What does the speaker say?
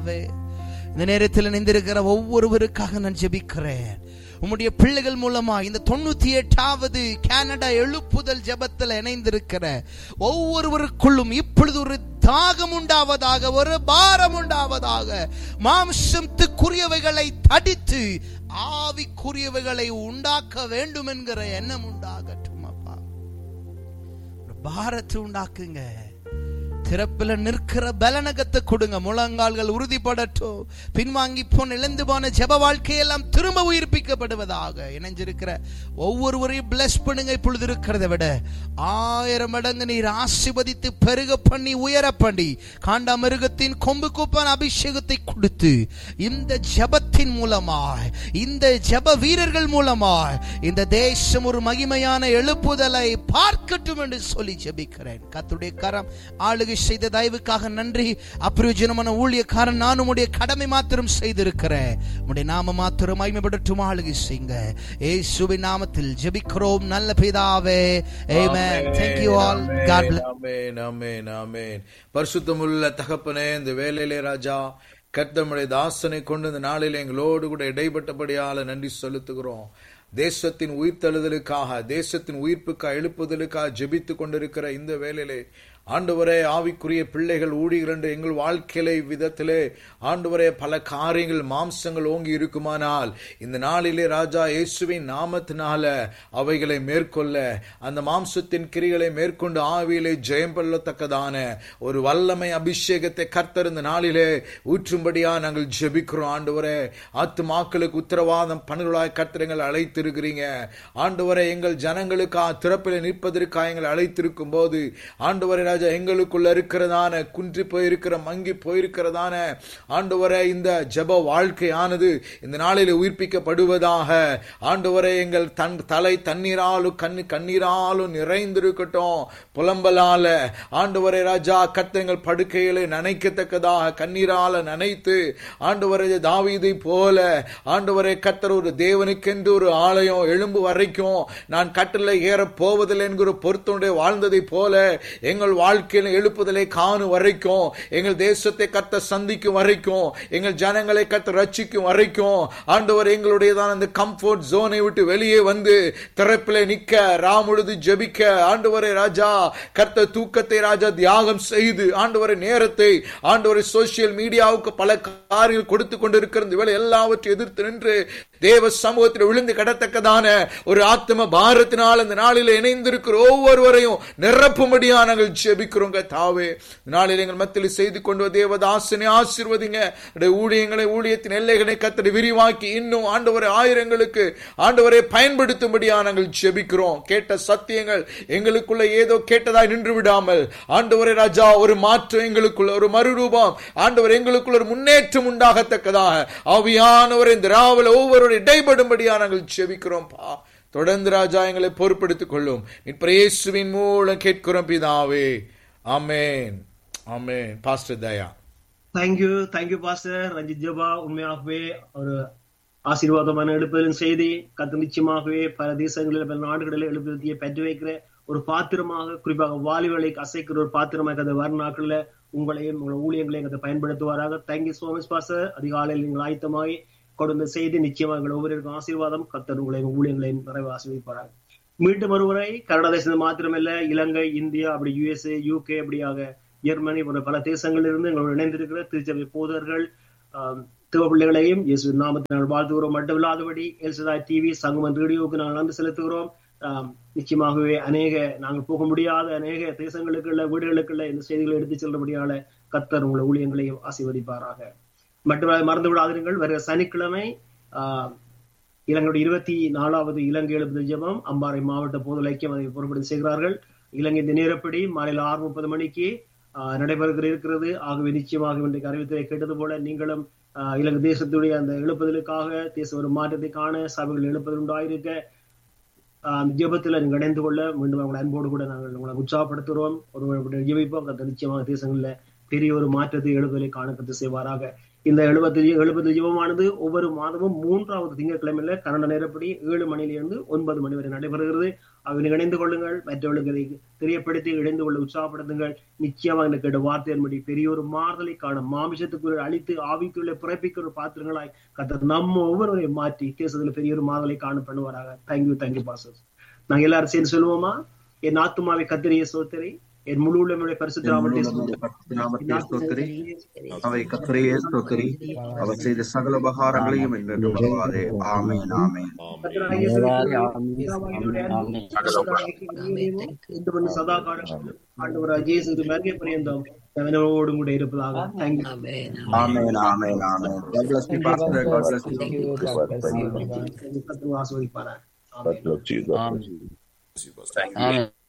இந்த நேரத்தில் இணைந்திருக்கிற ஒவ்வொருவருக்காக நான் ஜெபிக்கிறேன் உம்முடைய பிள்ளைகள் மூலமா இந்த தொண்ணூத்தி எட்டாவது கனடா எழுப்புதல் ஜெபத்தில் இணைந்திருக்கிற ஒவ்வொருவருக்குள்ளும் இப்பொழுது ஒரு தாகம் உண்டாவதாக ஒரு பாரம் உண்டாவதாக மாம்சத்துக்குரியவைகளை தடித்து ஆவிக்குரியவைகளை உண்டாக்க வேண்டும் என்கிற எண்ணம் உண்டாகட்டும் அப்பா ஒரு பாரத்தை உண்டாக்குங்க திறப்பில் நிற்கிற பலனகத்தை கொடுங்க முழங்கால்கள் உறுதிப்படட்டும் பின்வாங்கி போன இழந்து போன ஜெப வாழ்க்கையெல்லாம் திரும்ப உயிர்ப்பிக்கப்படுவதாக இணைஞ்சிருக்கிற ஒவ்வொருவரையும் பிளஸ் பண்ணுங்க இப்பொழுது இருக்கிறத விட ஆயிரம் மடங்கு நீர் ஆசிர்வதித்து பெருக பண்ணி உயர பண்ணி காண்டா மிருகத்தின் கொம்பு குப்பான் அபிஷேகத்தை கொடுத்து இந்த ஜெபத்தின் மூலமாய் இந்த ஜெப வீரர்கள் மூலமாய் இந்த தேசம் ஒரு மகிமையான எழுப்புதலை பார்க்கட்டும் என்று சொல்லி ஜெபிக்கிறேன் கத்துடைய கரம் ஆளுகை செய்த தயவுக்காக நன்றி அப்பிரயோஜனமான ஊழியக்காரன் நான் உடைய கடமை மாத்திரம் செய்திருக்கிறேன் உடைய நாம மாத்திரம் மகிமைப்படட்டும் ஆளுகை செய்யுங்க ஏசுவின் நாமத்தில் ஜெபிக்கிறோம் நல்ல பிதாவே ஆமென் thank you all god bless ஆமென் ஆமென் ஆமென் பரிசுத்தமுள்ள தகப்பனே இந்த வேலையிலே ராஜா கர்த்தமுடைய தாசனை கொண்டு இந்த நாளில் எங்களோடு கூட இடைப்பட்டபடியால நன்றி செலுத்துகிறோம் தேசத்தின் உயிர்த்தெழுதலுக்காக தேசத்தின் உயிர்ப்புக்காக எழுப்புதலுக்காக ஜெபித்து கொண்டிருக்கிற இந்த வேலையிலே ஆண்டவரே ஆவிக்குரிய பிள்ளைகள் ஊழியர்கள் என்று எங்கள் வாழ்க்கையிலே விதத்திலே ஆண்டவரே பல காரியங்கள் மாம்சங்கள் ஓங்கி இருக்குமானால் இந்த நாளிலே ராஜா இயேசுவின் நாமத்தினால அவைகளை மேற்கொள்ள அந்த மாம்சத்தின் கிரிகளை மேற்கொண்டு ஆவியிலே ஜெயம் கொள்ளத்தக்கதான ஒரு வல்லமை அபிஷேகத்தை கர்த்தர் இந்த நாளிலே ஊற்றும்படியா நாங்கள் ஜெபிக்கிறோம் ஆண்டவரே ஆத்துமாக்களுக்கு உத்தரவாதம் பணிகளாய் கர்த்தரங்கள் அழைத்திருக்கிறீங்க ஆண்டவரே எங்கள் ஜனங்களுக்கா திறப்பில் நிற்பதற்காக எங்களை அழைத்திருக்கும் போது ஆண்டவரே ராஜா எங்களுக்குள்ள இருக்கிறதான குன்றி போயிருக்கிற மங்கி போயிருக்கிறதான ஆண்டவரே இந்த ஜெப வாழ்க்கையானது இந்த நாளில் உயிர்ப்பிக்கப்படுவதாக ஆண்டவரே எங்கள் தன் தலை தண்ணீராலும் கண்ணு கண்ணீராலும் நிறைந்திருக்கட்டும் புலம்பலால ஆண்டவரே ராஜா கத்தங்கள் படுக்கைகளை நனைக்கத்தக்கதாக கண்ணீரால நனைத்து ஆண்டவரே தாவீதை போல ஆண்டவரே கத்தர் ஒரு தேவனுக்கென்று ஒரு ஆலயம் எழும்பு வரைக்கும் நான் கட்டில ஏற போவதில்லை என்கிற பொருத்தனுடைய வாழ்ந்ததை போல எங்கள் வாழ்க்கையில் எழுப்புதலை காணும் வரைக்கும் எங்கள் தேசத்தை கத்த சந்திக்கும் வரைக்கும் எங்கள் ஜனங்களை கத்த ரட்சிக்கும் வரைக்கும் ஆண்டவர் எங்களுடையதான அந்த கம்ஃபர்ட் ஜோனை விட்டு வெளியே வந்து திறப்பில் நிக்க ராமுழுது ஜெபிக்க ஆண்டவரே ராஜா கர்த்த தூக்கத்தை ராஜா தியாகம் செய்து ஆண்டவரை நேரத்தை ஆண்டவரை சோசியல் மீடியாவுக்கு பல காரியங்கள் கொடுத்து கொண்டிருக்கிற இந்த வேலை எல்லாவற்றையும் எதிர்த்து நின்று தேவ சமூகத்தில் விழுந்து கிடத்தக்கதான ஒரு ஆத்ம பாரத்தினால் இந்த நாளில் இணைந்திருக்கிற ஒவ்வொருவரையும் நிரப்பும்படியா நாங்கள் ஜெபிக்கிறோங்க தாவே இந்த நாளில் எங்கள் மத்தியில் செய்து கொண்டு வந்த தேவதாசனை ஆசீர்வதிங்க உடைய ஊழியங்களை ஊழியத்தின் எல்லைகளை கத்தடி விரிவாக்கி இன்னும் ஆண்டவரை ஆயிரங்களுக்கு ஆண்டவரை பயன்படுத்தும்படியா நாங்கள் ஜெபிக்கிறோம் கேட்ட சத்தியங்கள் எங்களுக்குள்ள ஏதோ கேட்டதாய் நின்று விடாமல் ஆண்டவரை ராஜா ஒரு மாற்றம் எங்களுக்குள்ள ஒரு மறுரூபம் ஆண்டவர் எங்களுக்குள்ள ஒரு முன்னேற்றம் உண்டாகத்தக்கதாக ஆவியானவர் இந்த ராவல ஒவ்வொரு இடைபடும்படியா நாங்கள் ஜெபிக்கிறோம் பா தொடர்ந்து ராஜா எங்களை பொறுப்படுத்திக் கொள்ளும் இயேசுவின் மூலம் கேட்கிறோம் பிதாவே amen amen pastor Daya thank you thank you pastor Ranjith Jaba உண்மையாகவே ஒரு ஆசீர்வாதமான எழுப்புதலின் செய்தி கத்து நிச்சயமாகவே பல தேசங்களில் பல நாடுகளில் எழுப்புதலியை பெற்று வைக்கிற ஒரு பாத்திரமாக குறிப்பாக வாலிபலை அசைக்கிற ஒரு பாத்திரமாக அந்த வருநாட்களில் உங்களையும் உங்கள் ஊழியங்களையும் அதை பயன்படுத்துவாராக தேங்க்யூ சோ மச் பாஸ்டர் அதிகாலையில் நீங்கள் ஆயத்தமாகி கொடுத்த செய்தி நிச்சயமாக எங்கள் ஒவ்வொருவருக்கும் ஆசீர்வாதம் கத்தர் உங்களையும் ஊழியங்களையும் நிறைவு ஆசீர்வதிப்பாராக மீண்டும் ஒருமுறை கனடா தேசத்தில் மாத்திரமல்ல இலங்கை இந்தியா அப்படி யுஎஸ்ஏ யூகே அப்படியாக ஜெர்மனி போன்ற பல தேசங்களில் இருந்து எங்களோடு இணைந்திருக்கிற திருச்சபை போதர்கள் தேவ பிள்ளைகளையும் இயேசு நாமத்தினால் வாழ்த்துகிறோம் மட்டுமில்லாதபடி எல்சதாய் டிவி சங்கமன் ரேடியோவுக்கு நாங்கள் நன்றி செலுத்துகிறோம் நிச்சயமாகவே அநேக நாங்கள் போக முடியாத அநேக தேசங்களுக்குள்ள வீடுகளுக்குள்ள இந்த செய்திகளை எடுத்துச் செல்லும்படியால கத்தர் உங்களை ஊழியங்களையும் ஆசீர்வதிப்பாராக மட்டும் மறந்து விடாதீர்கள் வருகிற சனிக்கிழமை ஆஹ் இலங்கையுடைய இருபத்தி நாலாவது இலங்கை எழுபது ஜபம் அம்பாறை மாவட்ட போதல் ஐக்கியம் அதை பொறுப்படுத்தி செய்கிறார்கள் இலங்கை இந்த நேரப்படி மாலையில் ஆறு முப்பது மணிக்கு நடைபெறுகிற இருக்கிறது ஆகவே நிச்சயமாக இன்றைக்கு அறிவித்தலை கேட்டது போல நீங்களும் இலங்கை தேசத்துடைய அந்த எழுப்புதலுக்காக தேச ஒரு மாற்றத்தை காண சபைகள் எழுப்புதல் உண்டாயிருக்க அந்த ஜெபத்துல நீங்க இணைந்து கொள்ள மீண்டும் உங்களை அன்போடு கூட நாங்கள் உங்களை உற்சாகப்படுத்துகிறோம் ஒரு ஜெபிப்போம் அந்த நிச்சயமாக தேசங்கள்ல பெரிய ஒரு மாற்றத்தை எழுப்புதலை காணக்கத்து செய்வாராக இந்த எழுபத்தி எழுபத்தி ஜீவமானது ஒவ்வொரு மாதமும் மூன்றாவது திங்கட்கிழமையில கன்னட நேரப்படி ஏழு மணியிலிருந்து ஒன்பது மணி வரை நடைபெறுகிறது அவனை இணைந்து கொள்ளுங்கள் மற்றவர்களுக்கு இதை தெரியப்படுத்தி இணைந்து கொள்ள உற்சாகப்படுத்துங்கள் நிச்சயமாக இந்த கேட்ட வார்த்தையின்படி பெரிய ஒரு மாறுதலை காணும் மாமிசத்துக்குள்ள அழித்து ஆவிக்குள்ள பிறப்பிக்கிற ஒரு பாத்திரங்களாய் கத்தர் நம்ம ஒவ்வொருவரையும் மாற்றி தேசத்துல பெரிய ஒரு மாறுதலை காணும் பண்ணுவாராக தேங்க்யூ தேங்க்யூ பாசஸ் நாங்க எல்லாரும் சேர்ந்து சொல்லுவோமா என் ஆத்துமாவை கத்திரிய சோத்தரி என் முழு உள்ளமுடைய பரிசுத்த நாமத்தை பரிசுத்த நாமத்தை ஸ்தோத்திரி அவை கத்திரையே ஸ்தோத்திரி அவர் செய்த சகல உபகாரங்களையும் என்று மறவாதே ஆமேன் ஆமேன் கர்த்தராகிய பிதாவாகிய அன்பும் இன்று வந்து சதா காலம் ஆண்டவராக இயேசு மருகை பரியந்தம் அவனோடும் கூட இருப்பதாக தேங்க்யூ ஆமேன் ஆமேன் ஆமேன் God bless you, Pastor. God bless you. கர்த்தர் ஆசீர்வதிப்பாராக God bless you. God bless you. Amen.